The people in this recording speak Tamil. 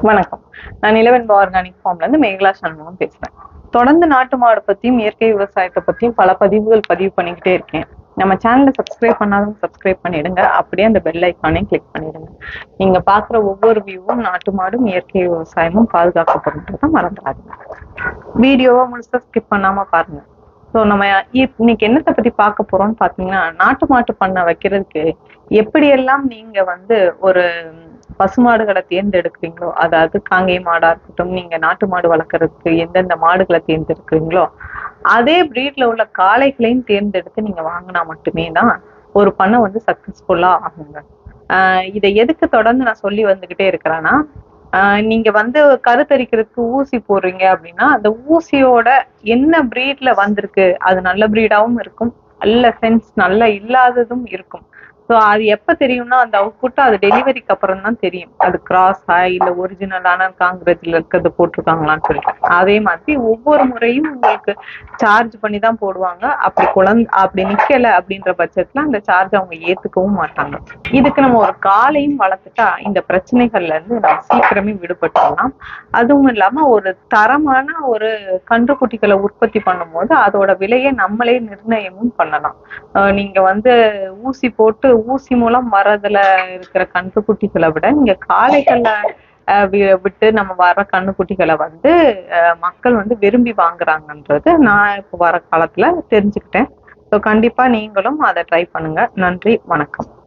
வணக்கம் நான் நிலவென்ப ஆர்கானிக் ஃபார்ம்ல இருந்து மேகலா சண்முகம் பேசுறேன் தொடர்ந்து நாட்டு மாடு பத்தியும் இயற்கை விவசாயத்தை பத்தியும் பல பதிவுகள் பதிவு பண்ணிக்கிட்டே இருக்கேன் நம்ம சேனலை சப்ஸ்கிரைப் பண்ணாதவங்க சப்ஸ்கிரைப் பண்ணிடுங்க அப்படியே அந்த பெல் ஐக்கானையும் கிளிக் பண்ணிடுங்க நீங்க பாக்குற ஒவ்வொரு வியூவும் நாட்டு மாடும் இயற்கை விவசாயமும் பாதுகாக்கப்படுன்றத மறந்துடாதீங்க வீடியோவை முழுசா ஸ்கிப் பண்ணாம பாருங்க ஸோ நம்ம இப்- இன்னைக்கு என்னத்தை பத்தி பார்க்க போறோம்னு பாத்தீங்கன்னா நாட்டு மாட்டு பண்ணை வைக்கிறதுக்கு எப்படியெல்லாம் நீங்க வந்து ஒரு பசுமாடுகளை தேர்ந்தெடுக்கிறீங்களோ அதாவது காங்கேய மாடா இருக்கட்டும் நீங்க நாட்டு மாடு வளர்க்கறதுக்கு எந்தெந்த மாடுகளை தேர்ந்தெடுக்கிறீங்களோ அதே பிரீட்ல உள்ள காளைகளையும் தேர்ந்தெடுத்து நீங்க வாங்கினா மட்டுமே தான் ஒரு பண்ணை வந்து சக்சஸ்ஃபுல்லா ஆகுங்க ஆஹ் இதை எதுக்கு தொடர்ந்து நான் சொல்லி வந்துகிட்டே இருக்கிறேன்னா ஆஹ் நீங்க வந்து கருத்தரிக்கிறதுக்கு ஊசி போடுறீங்க அப்படின்னா அந்த ஊசியோட என்ன பிரீட்ல வந்திருக்கு அது நல்ல பிரீடாவும் இருக்கும் நல்ல சென்ஸ் நல்ல இல்லாததும் இருக்கும் ஸோ அது எப்ப தெரியும்னா அந்த அவுட்புட் அது டெலிவரிக்கு அப்புறம் தான் தெரியும் அது கிராஸா இல்ல ஒரிஜினலான காங்கிரஸ்ல இருக்கிறது போட்டிருக்காங்களான்னு சொல்லிட்டு அதே மாதிரி ஒவ்வொரு முறையும் உங்களுக்கு சார்ஜ் பண்ணி தான் போடுவாங்க அப்படி குழந்தை அப்படி நிக்கல அப்படின்ற பட்சத்துல அந்த சார்ஜ் அவங்க ஏத்துக்கவும் மாட்டாங்க இதுக்கு நம்ம ஒரு காலையும் வளர்த்துட்டா இந்த பிரச்சனைகள்ல இருந்து நம்ம சீக்கிரமே விடுபட்டுடலாம் அதுவும் இல்லாம ஒரு தரமான ஒரு கன்றுக்குட்டிகளை உற்பத்தி பண்ணும்போது அதோட விலையை நம்மளே நிர்ணயமும் பண்ணலாம் அஹ் நீங்க வந்து ஊசி போட்டு ஊசி மூலம் வர்றதுல இருக்கிற கன்றுக்குட்டிகளை விட நீங்க காளைகள்ல அஹ் வி- விட்டு நம்ம வர கண்ணுக்குட்டிகளை வந்து அஹ் மக்கள் வந்து விரும்பி வாங்குறாங்கன்றது நான் இப்போ வர காலத்துல தெரிஞ்சுக்கிட்டேன் ஸோ கண்டிப்பா நீங்களும் அதை ட்ரை பண்ணுங்க நன்றி வணக்கம்